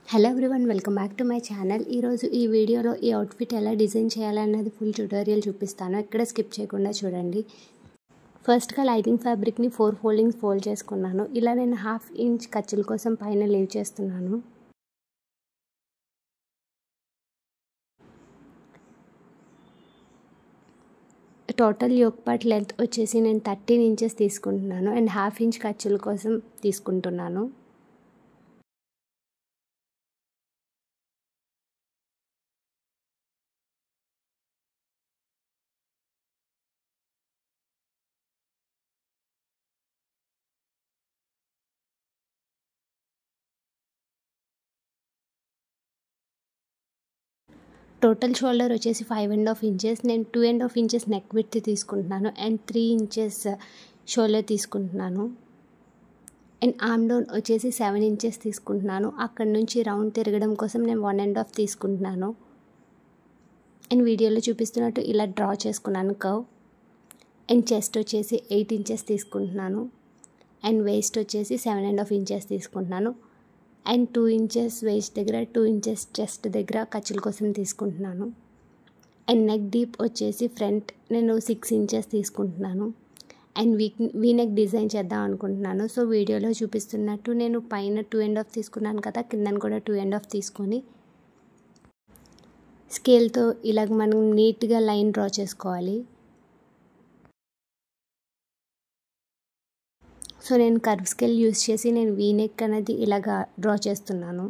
hello everyone welcome back to my channel ఈరోజు ఈ వీడియోలో ఈ అవుట్ఫిట్ ఎలా డిజైన్ చేయాలన్నది ఫుల్ ట్యూటోరియల్ చూపిస్తాను ఎక్కడ స్కిప్ చేయకుండా చూడండి ఫస్ట్గా లైనింగ్ ఫ్యాబ్రిక్ని ఫోర్ ఫోల్డింగ్స్ ఫోల్డ్ చేసుకున్నాను ఇలా నేను హాఫ్ ఇంచ్ ఖర్చుల కోసం పైన లీవ్ చేస్తున్నాను టోటల్ యోక్ పార్ట్ లెంత్ వచ్చేసి నేను థర్టీన్ ఇంచెస్ తీసుకుంటున్నాను అండ్ హాఫ్ ఇంచ్ ఖర్చుల కోసం తీసుకుంటున్నాను టోటల్ షోల్డర్ వచ్చేసి ఫైవ్ అండ్ హాఫ్ ఇంచెస్ నేను two and half inches neck width తీసుకుంటున్నాను అండ్ త్రీ ఇంచెస్ షోల్డర్ తీసుకుంటున్నాను అండ్ ఆమ్ డౌన్ వచ్చేసి సెవెన్ ఇంచెస్ తీసుకుంటున్నాను అక్కడ నుంచి రౌండ్ తిరగడం కోసం నేను వన్ అండ్ హాఫ్ తీసుకుంటున్నాను అండ్ వీడియోలో చూపిస్తున్నట్టు ఇలా డ్రా చేసుకున్నాను కవ్ అండ్ చెస్ట్ వచ్చేసి ఎయిట్ ఇంచెస్ తీసుకుంటున్నాను అండ్ వేస్ట్ వచ్చేసి సెవెన్ అండ్ హాఫ్ ఇంచెస్ తీసుకుంటున్నాను అండ్ టూ ఇంచెస్ వేస్ట్ దగ్గర టూ ఇంచెస్ చెస్ట్ దగ్గర ఖర్చుల కోసం తీసుకుంటున్నాను అండ్ నెక్ డీప్ వచ్చేసి ఫ్రంట్ నేను సిక్స్ ఇంచెస్ తీసుకుంటున్నాను and V V neck design చేద్దాం అనుకుంటున్నాను సో వీడియోలో చూపిస్తున్నట్టు నేను పైన టూ అండ్ హాఫ్ తీసుకున్నాను కదా కిందన కూడా టూ అండ్ హాఫ్ తీసుకొని స్కేల్తో ఇలాగ మనం నీట్గా లైన్ డ్రా చేసుకోవాలి సో నేను కర్వ్ స్కేల్ యూస్ చేసి నేను వీనెక్ అనేది ఇలాగా డ్రా చేస్తున్నాను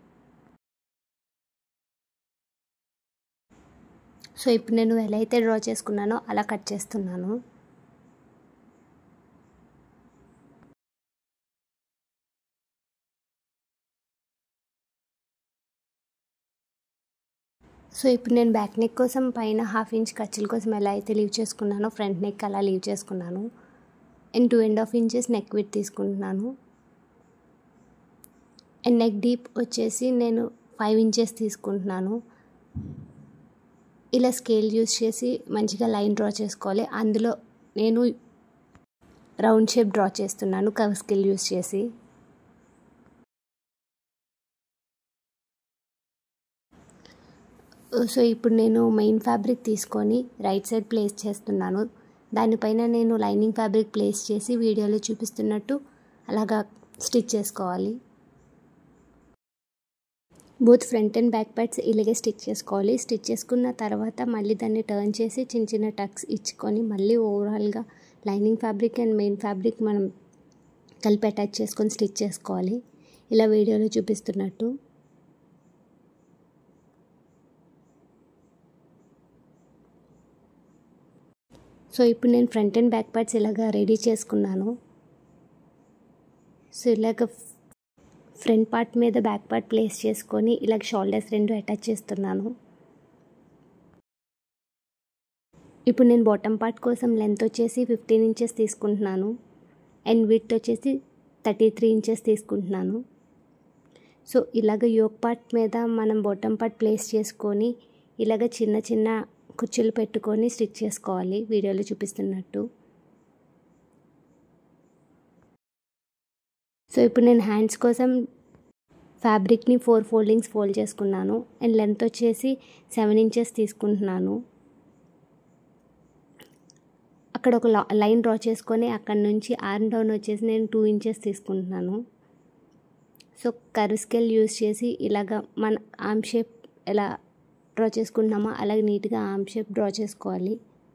సో ఇప్పుడు నేను ఎలా అయితే డ్రా చేసుకున్నానో అలా కట్ చేస్తున్నాను సో ఇప్పుడు నేను బ్యాక్ నెక్ కోసం పైన హాఫ్ ఇంచ్ ఖర్చుల కోసం ఎలా అయితే లీవ్ చేసుకున్నానో ఫ్రంట్ నెక్ అలా లీవ్ చేసుకున్నాను and two and half inches neck width తీసుకుంటున్నాను అండ్ నెక్ డీప్ వచ్చేసి నేను ఫైవ్ ఇంచెస్ తీసుకుంటున్నాను ఇలా స్కేల్ యూస్ చేసి మంచిగా లైన్ డ్రా చేసుకోవాలి అందులో నేను రౌండ్ షేప్ డ్రా చేస్తున్నాను కవ్ స్కేల్ యూస్ చేసి సో ఇప్పుడు నేను మెయిన్ ఫ్యాబ్రిక్ తీసుకొని రైట్ సైడ్ ప్లేస్ చేస్తున్నాను దానిపైన నేను లైనింగ్ ఫ్యాబ్రిక్ ప్లేస్ చేసి వీడియోలో చూపిస్తున్నట్టు అలాగా స్టిచ్ చేసుకోవాలి both front and back parts ఇలాగే స్టిచ్ చేసుకోవాలి స్టిచ్ చేసుకున్న తర్వాత మళ్ళీ దాన్ని టర్న్ చేసి చిన్న చిన్న టక్స్ ఇచ్చుకొని మళ్ళీ ఓవరాల్గా lining fabric and main fabric మనం కలిపి అటాచ్ చేసుకొని స్టిచ్ చేసుకోవాలి ఇలా వీడియోలో చూపిస్తున్నట్టు సో ఇప్పుడు నేను ఫ్రంట్ అండ్ బ్యాక్ పార్ట్స్ ఇలాగ రెడీ చేసుకున్నాను సో ఇలాగ ఫ్రంట్ పార్ట్ మీద బ్యాక్ పార్ట్ ప్లేస్ చేసుకొని ఇలాగ షోల్డర్స్ రెండు అటాచ్ చేస్తున్నాను ఇప్పుడు నేను బాటమ్ పార్ట్ కోసం లెంత్ వచ్చేసి ఫిఫ్టీన్ ఇంచెస్ తీసుకుంటున్నాను అండ్ విత్ వచ్చేసి థర్టీ త్రీ ఇంచెస్ తీసుకుంటున్నాను సో ఇలాగ యోక్ పార్ట్ మీద మనం బాటమ్ పార్ట్ ప్లేస్ చేసుకొని ఇలాగ చిన్న చిన్న కుర్చీలు పెట్టుకొని స్టిచ్ చేసుకోవాలి వీడియోలో చూపిస్తున్నట్టు సో ఇప్పుడు నేను హ్యాండ్స్ కోసం ఫ్యాబ్రిక్ని ఫోర్ ఫోల్డింగ్స్ ఫోల్డ్ చేసుకున్నాను అండ్ లెంత్ వచ్చేసి సెవెన్ ఇంచెస్ తీసుకుంటున్నాను అక్కడ ఒక లైన్ డ్రా చేసుకొని అక్కడ నుంచి ఆర్మ్ డౌన్ వచ్చేసి నేను టూ ఇంచెస్ తీసుకుంటున్నాను సో కర్వ్ స్కేల్ యూస్ చేసి ఇలాగ మన ఆర్మ్ షేప్ ఎలా డ్రా చేసుకుంటున్నామో అలాగే నీట్గా ఆర్మ్ షేప్ డ్రా చేసుకోవాలి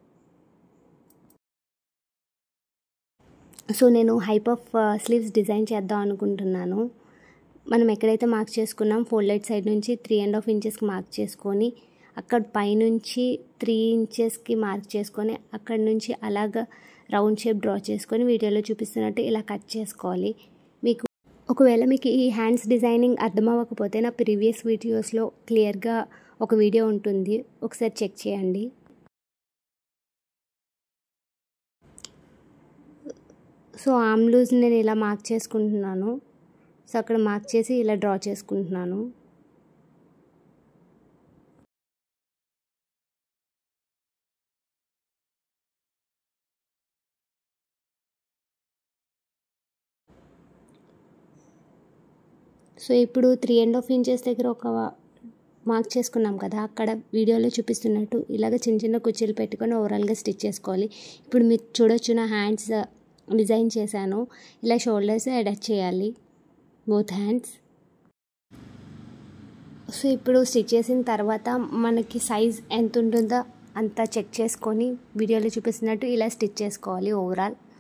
సో నేను హైప్ ఆఫ్ స్లీవ్స్ డిజైన్ చేద్దాం అనుకుంటున్నాను మనం ఎక్కడైతే మార్క్ చేసుకున్నాం ఫోల్డెడ్ సైడ్ నుంచి త్రీ అండ్ హాఫ్ ఇంచెస్కి మార్క్ చేసుకొని అక్కడ పైనుంచి త్రీ ఇంచెస్కి మార్క్ చేసుకొని అక్కడ నుంచి అలాగ రౌండ్ షేప్ డ్రా చేసుకొని వీడియోలో చూపిస్తున్నట్టు ఇలా కట్ చేసుకోవాలి మీకు ఒకవేళ మీకు ఈ హ్యాండ్స్ డిజైనింగ్ అర్థం అవ్వకపోతే నా ప్రీవియస్ వీడియోస్లో క్లియర్గా ఒక వీడియో ఉంటుంది ఒకసారి చెక్ చేయండి సో ఆమ్ లూజ్ నేను ఇలా మార్క్ చేసుకుంటున్నాను సో అక్కడ మార్క్ చేసి ఇలా డ్రా చేసుకుంటున్నాను సో ఇప్పుడు త్రీ అండ్ హాఫ్ ఇంచెస్ దగ్గర ఒక మార్క్ చేసుకున్నాం కదా అక్కడ వీడియోలో చూపిస్తున్నట్టు ఇలాగ చిన్న చిన్న కుర్చీలు పెట్టుకొని ఓవరాల్గా స్టిచ్ చేసుకోవాలి ఇప్పుడు మీరు చూడొచ్చు నా హ్యాండ్స్ డిజైన్ చేశాను ఇలా షోల్డర్స్ అటాచ్ చేయాలి బోత్ హ్యాండ్స్ సో ఇప్పుడు స్టిచ్ చేసిన తర్వాత మనకి సైజ్ ఎంత ఉంటుందో అంతా చెక్ చేసుకొని వీడియోలో చూపిస్తున్నట్టు ఇలా స్టిచ్ చేసుకోవాలి ఓవరాల్